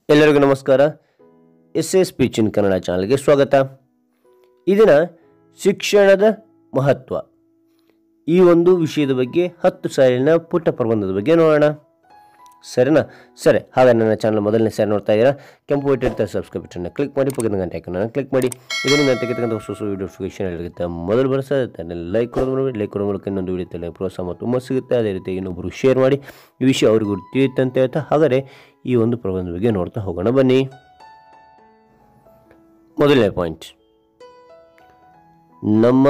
ಎಲ್ಲರಿಗೂ ನಮಸ್ಕಾರ S S ಪಿಚಿನ್ Kannada ಚಾನಲ್ಗೆ ಸ್ವಾಗತ ಇದನ್ನ ಶಿಕ್ಷಣದ ಮಹತ್ವ ಈ ಒಂದು ವಿಷಯದ ಬಗ್ಗೆ ಹತ್ತು ಸಾಲಿನ ಪುಟ್ಟ ಪ್ರಬಂಧದ ಬಗ್ಗೆ ನೋಡೋಣ ಸರಿನಾ ಸರಿ ಹಾಗೆ ನನ್ನ ಚಾನಲ್ ಮೊದಲನೇ ಸಾರಿ ನೋಡ್ತಾ ಇದ್ದೀರಾ ಕೆಂಪು ವೈಟ್ ಇರ್ತಾರೆ ಸಬ್ಸ್ಕ್ರೈಬ್ ಬಟನ್ನ ಕ್ಲಿಕ್ ಮಾಡಿ ಪಕ್ಕದ ಗಂಟೆ ಐಕನ್ನ ಕ್ಲಿಕ್ ಮಾಡಿ ಇದರಿಂದ ತೆಗೆತಕ್ಕಂಥ ಹೊಸ ಹೊಸ ವೀಡಿಯೋ ನೋಟಿಫಿಕೇಶನ್ ಇರುತ್ತೆ ಮೊದಲು ಬರೋಸ ಲೈಕ್ ಕೊಡೋದು ನೋಡಿ ಲೈಕ್ ಕೊಡೋ ಮೂಲಕ ಇನ್ನೊಂದು ವಿಡಿಯೋ ತಲೆ ಪ್ರೋತ್ಸಾಹ ಮತ್ತು ತುಂಬ ಸಿಗುತ್ತೆ ಅದೇ ರೀತಿ ಇನ್ನೊಬ್ಬರು ಶೇರ್ ಮಾಡಿ ಈ ವಿಷಯ ಅವ್ರಿಗೂ ತಿಳಿಯುತ್ತೆ ಅಂತ ಹೇಳ್ತಾ ಹಾಗಾದರೆ ಈ ಒಂದು ಪ್ರಬಂಧದ ಬಗ್ಗೆ ನೋಡ್ತಾ ಹೋಗೋಣ ಬನ್ನಿ ಮೊದಲನೇ ಪಾಯಿಂಟ್ ನಮ್ಮ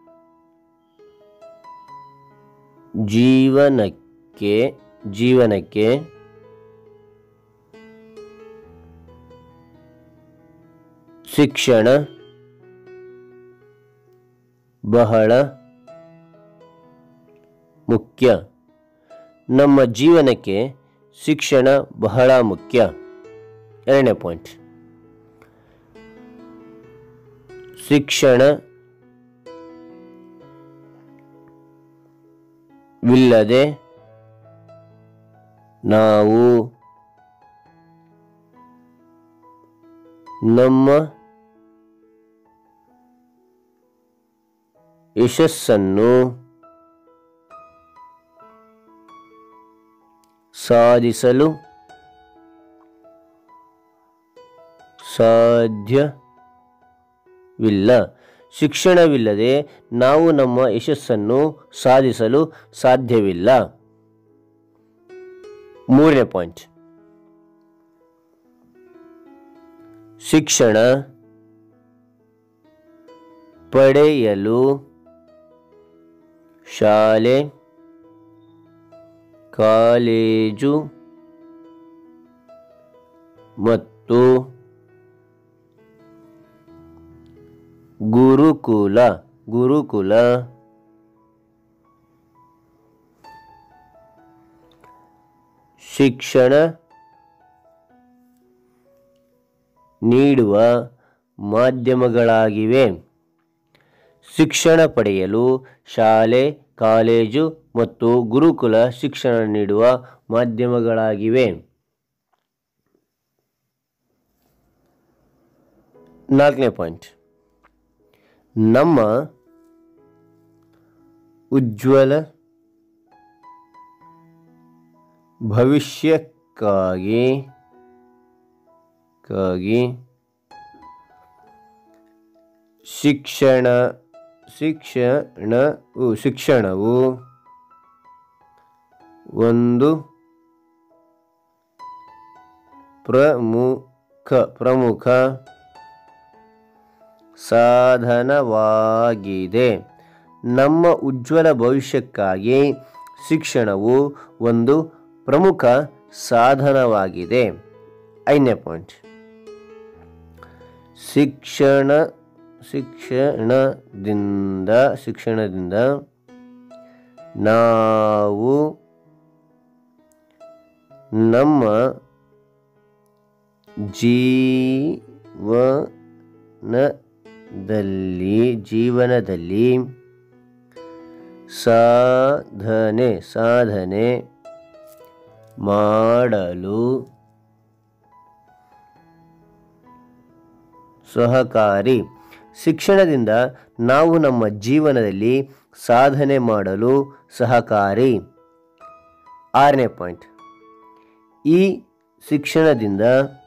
ಜೀವನಕ್ಕೆ ಜೀವನಕ್ಕೆ ಶಿಕ್ಷಣ ಬಹಳ ಮುಖ್ಯ ನಮ್ಮ ಜೀವನಕ್ಕೆ ಶಿಕ್ಷಣ ಬಹಳ ಮುಖ್ಯ ಎರಡನೇ ಪಾಯಿಂಟ್ ಶಿಕ್ಷಣ ವಿಲ್ಲದೆ ನಾವು ನಮ್ಮ ಯಶಸ್ಸನ್ನು ಸಾಧಿಸಲು ಸಾಧ್ಯವಿಲ್ಲ ಶಿಕ್ಷಣವಿಲ್ಲದೆ ನಾವು ನಮ್ಮ ಯಶಸ್ಸನ್ನು ಸಾಧಿಸಲು ಸಾಧ್ಯವಿಲ್ಲ ಮೂರನೇ ಪಾಯಿಂಟ್ ಶಿಕ್ಷಣ ಪಡೆಯಲು ಶಾಲೆ ಕಾಲೇಜು ಮತ್ತು ಗುರುಕುಲ ಗುರುಕುಲ ಶಿಕ್ಷಣ ನೀಡುವ ಮಾಧ್ಯಮಗಳಾಗಿವೆ ಶಿಕ್ಷಣ ಪಡೆಯಲು ಶಾಲೆ ಕಾಲೇಜು ಮತ್ತು ಗುರುಕುಲ ಶಿಕ್ಷಣ ನೀಡುವ ಮಾಧ್ಯಮಗಳಾಗಿವೆ ನಾಲ್ಕನೇ ಪಾಯಿಂಟ್ ನಮ್ಮ ಉಜ್ವಲ ಭವಿಷ್ಯಕ್ಕಾಗಿ ಕ್ಕಾಗಿ ಶಿಕ್ಷಣ ಶಿಕ್ಷಣವು ಶಿಕ್ಷಣವು ಒಂದು ಪ್ರಮುಖ ಪ್ರಮುಖ ಸಾಧನವಾಗಿದೆ ನಮ್ಮ ಉಜ್ವಲ ಭವಿಷ್ಯಕ್ಕಾಗಿ ಶಿಕ್ಷಣವು ಒಂದು ಪ್ರಮುಖ ಸಾಧನವಾಗಿದೆ ಐದನೇ ಪಾಯಿಂಟ್ ಶಿಕ್ಷಣ ಶಿಕ್ಷಣದಿಂದ ಶಿಕ್ಷಣದಿಂದ ನಾವು ನಮ್ಮ ಜೀವನದಲ್ಲಿ ಜೀವನದಲ್ಲಿ ಸಾಧನೆ ಸಾಧನೆ ಮಾಡಲು ಸಹಕಾರಿ ಶಿಕ್ಷಣದಿಂದ ನಾವು ನಮ್ಮ ಜೀವನದಲ್ಲಿ ಸಾಧನೆ ಮಾಡಲು ಸಹಕಾರಿ ಆರನೇ ಪಾಯಿಂಟ್ ಈ ಶಿಕ್ಷಣದಿಂದ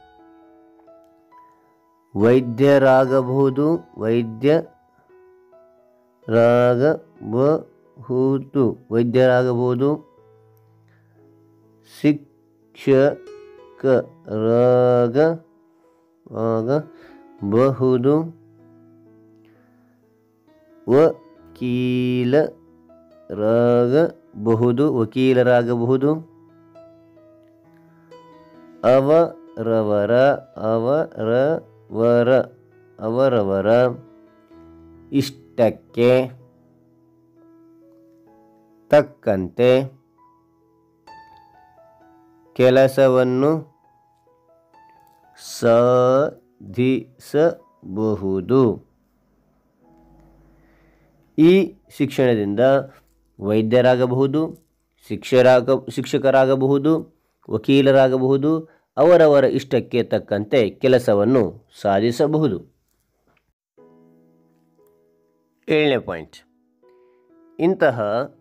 ವೈದ್ಯರಾಗಬಹುದು ವೈದ್ಯರಾಗಬಹುದು ವೈದ್ಯರಾಗಬಹುದು ಶಿಕ್ಷಕರಾಗ ಆಗಬಹುದು ವಕೀಲರಾಗಬಹುದು ವಕೀಲರಾಗಬಹುದು ಅವರವರ ಅವರವರ ಅವರವರ ಇಷ್ಟಕ್ಕೆ ತಕ್ಕಂತೆ ಕೆಲಸವನ್ನು ಸಾಧಿಸಬಹುದು ಈ ಶಿಕ್ಷಣದಿಂದ ವೈದ್ಯರಾಗಬಹುದು ಶಿಕ್ಷರಾಗ ಶಿಕ್ಷಕರಾಗಬಹುದು ವಕೀಲರಾಗಬಹುದು ಅವರವರ ಇಷ್ಟಕ್ಕೆ ತಕ್ಕಂತೆ ಕೆಲಸವನ್ನು ಸಾಧಿಸಬಹುದು ಏಳನೇ ಪಾಯಿಂಟ್ ಇಂತಹ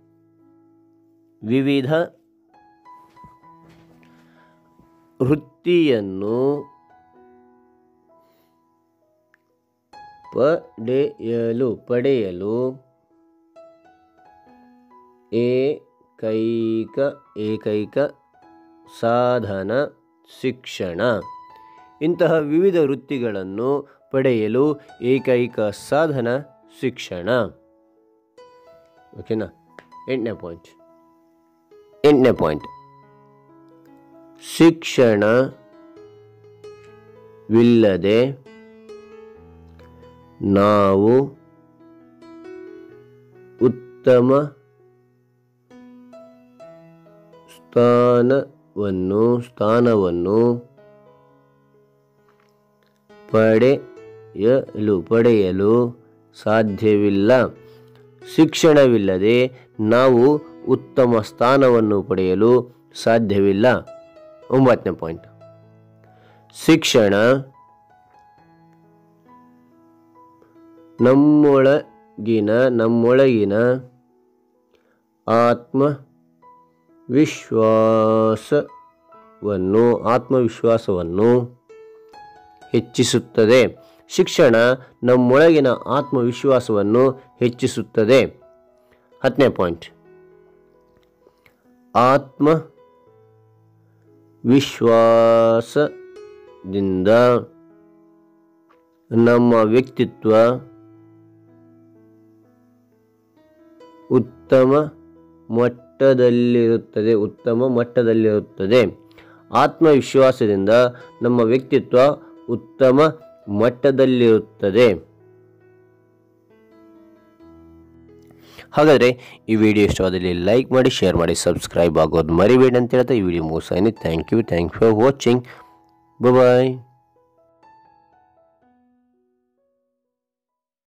ವಿವಿಧ ವೃತ್ತಿಯನ್ನು ಪಡೆಯಲು ಪಡೆಯಲು ಏಕೈಕ ಏಕೈಕ ಸಾಧನ ಶಿಕ್ಷಣ ಇಂತಹ ವಿವಿಧ ವೃತ್ತಿಗಳನ್ನು ಪಡೆಯಲು ಏಕೈಕ ಸಾಧನ ಶಿಕ್ಷಣ ಓಕೆನಾ ಎಂಟನೇ ಪಾಯಿಂಟ್ ಎಂಟನೇ ಪಾಯಿಂಟ್ ಶಿಕ್ಷಣವಿಲ್ಲದೆ ನಾವು ಉತ್ತಮ ಸ್ಥಾನವನ್ನು ಸ್ಥಾನವನ್ನು ಪಡೆಯಲು ಪಡೆಯಲು ಸಾಧ್ಯವಿಲ್ಲ ಶಿಕ್ಷಣವಿಲ್ಲದೆ ನಾವು ಉತ್ತಮ ಸ್ಥಾನವನ್ನು ಪಡೆಯಲು ಸಾಧ್ಯವಿಲ್ಲ ಒಂಬತ್ತನೇ ಪಾಯಿಂಟ್ ಶಿಕ್ಷಣ ನಮ್ಮೊಳಗಿನ ನಮ್ಮೊಳಗಿನ ಆತ್ಮ ವಿಶ್ವಾಸವನ್ನು ಆತ್ಮವಿಶ್ವಾಸವನ್ನು ಹೆಚ್ಚಿಸುತ್ತದೆ ಶಿಕ್ಷಣ ನಮ್ಮೊಳಗಿನ ಆತ್ಮವಿಶ್ವಾಸವನ್ನು ಹೆಚ್ಚಿಸುತ್ತದೆ ಹತ್ತನೇ ಪಾಯಿಂಟ್ ಆತ್ಮ ವಿಶ್ವಾಸದಿಂದ ನಮ್ಮ ವ್ಯಕ್ತಿತ್ವ ಉತ್ತಮ ಮಟ್ಟದಲ್ಲಿರುತ್ತದೆ ಉತ್ತಮ ಮಟ್ಟದಲ್ಲಿರುತ್ತದೆ ಆತ್ಮವಿಶ್ವಾಸದಿಂದ ನಮ್ಮ ವ್ಯಕ್ತಿತ್ವ ಉತ್ತಮ ಮಟ್ಟದಲ್ಲಿರುತ್ತದೆ ಹಾಗಾದರೆ ಈ ವಿಡಿಯೋ ಇಷ್ಟವಾದಲ್ಲಿ ಲೈಕ್ ಮಾಡಿ ಶೇರ್ ಮಾಡಿ ಸಬ್ಸ್ಕ್ರೈಬ್ ಆಗೋದು ಮರಿಬೇಡಿ ಅಂತ ಹೇಳ್ತಾ ಈ ವಿಡಿಯೋ ಮುಗಿಸಾನೆ thank you thank you for watching bye